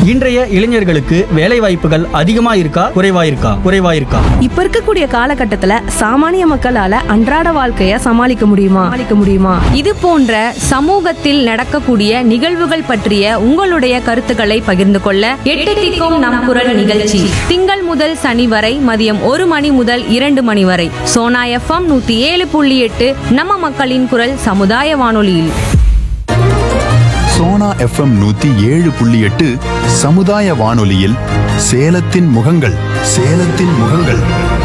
இன்றைய இளைஞர்களுக்கு வேலை வாய்ப்புகள் அதிகமா இருக்கா குறைவா இருக்கா குறைவா இருக்கா இப்ப இருக்கக்கூடிய காலகட்டத்துல சாமானிய மக்களால அன்றாட வாழ்க்கைய சமாளிக்க முடியுமா சமாளிக்க முடியுமா இது போன்ற சமூகத்தில் நடக்கக்கூடிய நிகழ்வுகள் பற்றிய உங்களுடைய கருத்துக்களை பகிர்ந்து கொள்ள எட்டு திக்கும் நம் குரல் நிகழ்ச்சி திங்கள் முதல் சனி வரை மதியம் ஒரு மணி முதல் இரண்டு மணி வரை சோனா எஃப்எம் நூத்தி ஏழு புள்ளி எட்டு நம்ம மக்களின் குரல் சமுதாய வானொலியில் சோனா எஃப்எம் நூத்தி ஏழு புள்ளி எட்டு சமுதாய வானொலியில் சேலத்தின் முகங்கள் சேலத்தின் முகங்கள்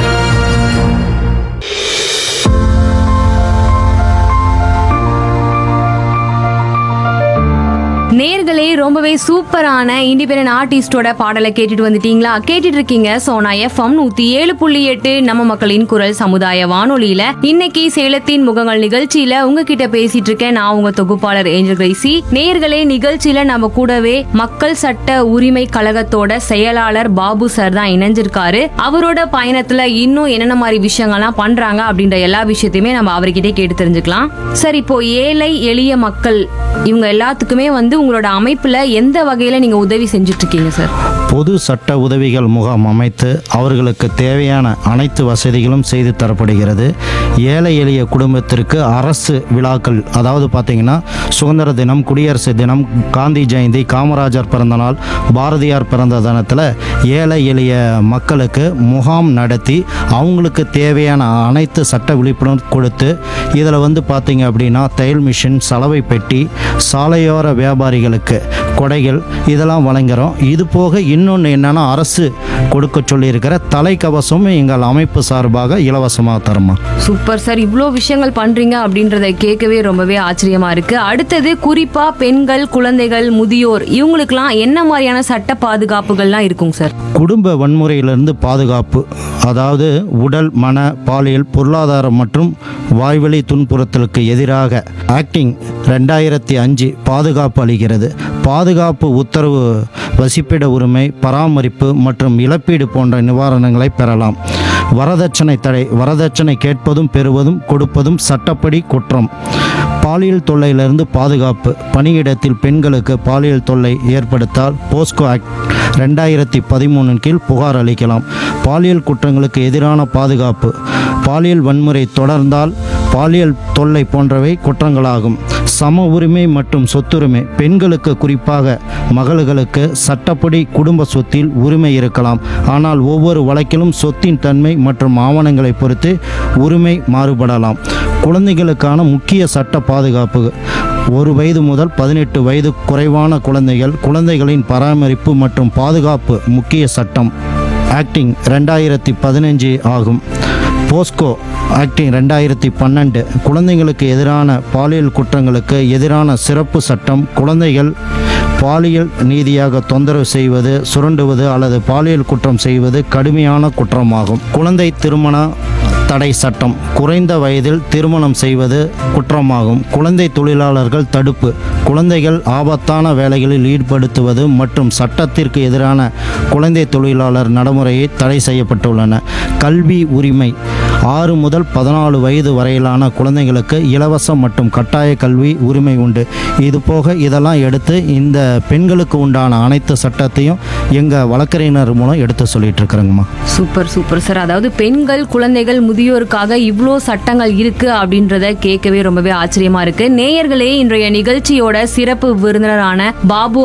நேர்களே ரொம்பவே சூப்பரான இண்டிபெண்டன்ட் ஆர்டிஸ்டோட பாடலை கேட்டுட்டு வந்துட்டீங்களா கேட்டுட்டு இருக்கீங்க சோனா எஃப்எம் நூத்தி ஏழு புள்ளி எட்டு நம்ம மக்களின் குரல் சமுதாய வானொலியில இன்னைக்கு சேலத்தின் முகங்கள் நிகழ்ச்சியில உங்ககிட்ட பேசிட்டு இருக்கேன் நான் உங்க தொகுப்பாளர் ஏஞ்சல் கிரைசி நேர்களே நிகழ்ச்சியில நம்ம கூடவே மக்கள் சட்ட உரிமை கழகத்தோட செயலாளர் பாபு சார் தான் இணைஞ்சிருக்காரு அவரோட பயணத்துல இன்னும் என்னென்ன மாதிரி விஷயங்கள்லாம் பண்றாங்க அப்படின்ற எல்லா விஷயத்தையுமே நம்ம அவர்கிட்ட கேட்டு தெரிஞ்சுக்கலாம் சார் இப்போ ஏழை எளிய மக்கள் இவங்க எல்லாத்துக்குமே வந்து உங்களோட அமைப்புல எந்த வகையில நீங்க உதவி செஞ்சுட்டு இருக்கீங்க சார் பொது சட்ட உதவிகள் முகாம் அமைத்து அவர்களுக்கு தேவையான அனைத்து வசதிகளும் செய்து தரப்படுகிறது ஏழை எளிய குடும்பத்திற்கு அரசு விழாக்கள் அதாவது பார்த்தீங்கன்னா சுதந்திர தினம் குடியரசு தினம் காந்தி ஜெயந்தி காமராஜர் பிறந்த நாள் பாரதியார் பிறந்த தினத்தில் ஏழை எளிய மக்களுக்கு முகாம் நடத்தி அவங்களுக்கு தேவையான அனைத்து சட்ட விழிப்புணர்வு கொடுத்து இதில் வந்து பார்த்தீங்க அப்படின்னா தையல் மிஷின் சலவை பெட்டி சாலையோர வியாபாரிகளுக்கு கொடைகள் இதெல்லாம் வழங்குகிறோம் இது போக இன்னொன்று என்னென்னா அரசு கொடுக்க சொல்லியிருக்கிற தலைக்கவசம் எங்கள் அமைப்பு சார்பாக இலவசமாக தருமா சூப்பர் சார் இவ்வளோ விஷயங்கள் பண்றீங்க அப்படின்றத கேட்கவே ரொம்பவே ஆச்சரியமா இருக்கு அடுத்தது குறிப்பா பெண்கள் குழந்தைகள் முதியோர் இவங்களுக்குலாம் என்ன மாதிரியான சட்ட பாதுகாப்புகள்லாம் இருக்குங்க சார் குடும்ப வன்முறையிலிருந்து பாதுகாப்பு அதாவது உடல் மன பாலியல் பொருளாதாரம் மற்றும் வாய்வழி துன்புறுத்தலுக்கு எதிராக ஆக்டிங் ரெண்டாயிரத்தி அஞ்சு பாதுகாப்பு அளிக்கிறது பாதுகாப்பு உத்தரவு வசிப்பிட உரிமை பராமரிப்பு மற்றும் இழப்பீடு போன்ற நிவாரணங்களை பெறலாம் வரதட்சணை தடை வரதட்சணை கேட்பதும் பெறுவதும் கொடுப்பதும் சட்டப்படி குற்றம் பாலியல் தொல்லையிலிருந்து பாதுகாப்பு பணியிடத்தில் பெண்களுக்கு பாலியல் தொல்லை ஏற்படுத்தால் போஸ்கோ ஆக்ட் ரெண்டாயிரத்தி பதிமூணின் கீழ் புகார் அளிக்கலாம் பாலியல் குற்றங்களுக்கு எதிரான பாதுகாப்பு பாலியல் வன்முறை தொடர்ந்தால் பாலியல் தொல்லை போன்றவை குற்றங்களாகும் சம உரிமை மற்றும் சொத்துரிமை பெண்களுக்கு குறிப்பாக மகள்களுக்கு சட்டப்படி குடும்ப சொத்தில் உரிமை இருக்கலாம் ஆனால் ஒவ்வொரு வழக்கிலும் சொத்தின் தன்மை மற்றும் ஆவணங்களை பொறுத்து உரிமை மாறுபடலாம் குழந்தைகளுக்கான முக்கிய சட்ட பாதுகாப்பு ஒரு வயது முதல் பதினெட்டு வயது குறைவான குழந்தைகள் குழந்தைகளின் பராமரிப்பு மற்றும் பாதுகாப்பு முக்கிய சட்டம் ஆக்டிங் ரெண்டாயிரத்தி பதினஞ்சு ஆகும் போஸ்கோ ஆக்டிங் ரெண்டாயிரத்தி பன்னெண்டு குழந்தைங்களுக்கு எதிரான பாலியல் குற்றங்களுக்கு எதிரான சிறப்பு சட்டம் குழந்தைகள் பாலியல் நீதியாக தொந்தரவு செய்வது சுரண்டுவது அல்லது பாலியல் குற்றம் செய்வது கடுமையான குற்றமாகும் குழந்தை திருமண தடை சட்டம் குறைந்த வயதில் திருமணம் செய்வது குற்றமாகும் குழந்தை தொழிலாளர்கள் தடுப்பு குழந்தைகள் ஆபத்தான வேலைகளில் ஈடுபடுத்துவது மற்றும் சட்டத்திற்கு எதிரான குழந்தை தொழிலாளர் நடைமுறையை தடை செய்யப்பட்டுள்ளன கல்வி உரிமை ஆறு முதல் பதினாலு வயது வரையிலான குழந்தைகளுக்கு இலவச மற்றும் கட்டாய கல்வி உரிமை உண்டு இது போக இதெல்லாம் எடுத்து இந்த பெண்களுக்கு உண்டான அனைத்து சட்டத்தையும் எங்கள் வழக்கறிஞர் மூலம் எடுத்து சொல்லிட்டு இருக்கிறேங்கம்மா சூப்பர் சூப்பர் சார் அதாவது பெண்கள் குழந்தைகள் முதியோருக்காக இவ்வளோ சட்டங்கள் இருக்கு அப்படின்றத கேட்கவே ரொம்பவே ஆச்சரியமா இருக்கு நேயர்களே இன்றைய நிகழ்ச்சியோட சிறப்பு விருந்தினரான பாபு